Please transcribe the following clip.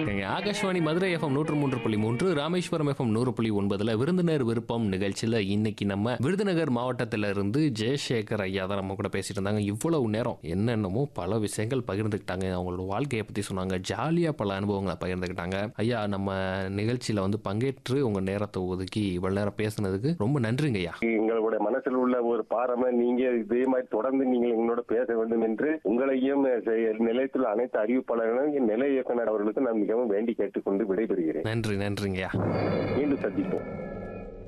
இருக்கேங்க ஆகாஷ்வாணி மதுரை எஃப்எம் நூற்று மூன்று புள்ளி மூன்று ராமேஸ்வரம் எஃப்எம் நூறு புள்ளி ஒன்பதுல விருந்தினர் விருப்பம் நிகழ்ச்சியில இன்னைக்கு நம்ம விருதுநகர் மாவட்டத்தில இருந்து ஜெயசேகர் ஐயா தான் நம்ம கூட பேசிட்டு இருந்தாங்க இவ்வளவு நேரம் என்னென்னமோ பல விஷயங்கள் பகிர்ந்துக்கிட்டாங்க அவங்களோட வாழ்க்கையை பத்தி சொன்னாங்க ஜாலியா பல அனுபவங்களை பகிர்ந்துக்கிட்டாங்க ஐயா நம்ம நிகழ்ச்சியில வந்து பங்கேற்று உங்க நேரத்தை ஒதுக்கி இவ்வளவு நேரம் பேசுனதுக்கு ரொம்ப நன்றிங்க ஐயா எங்களுடைய மனசில் உள்ள ஒரு பாரம நீங்க இதே மாதிரி தொடர்ந்து நீங்கள் எங்களோட பேச வேண்டும் என்று உங்களையும் செ- நிலையத்துள்ள அனைத்து அறிவிப்பாளர்களும் நிலை இயக்குனர் அவர்களுக்கு நான் மிகவும் வேண்டி கேட்டுக்கொண்டு விடைபெறுகிறேன் நன்றி நன்றிங்க ஐயா மீண்டும் சந்திப்போம்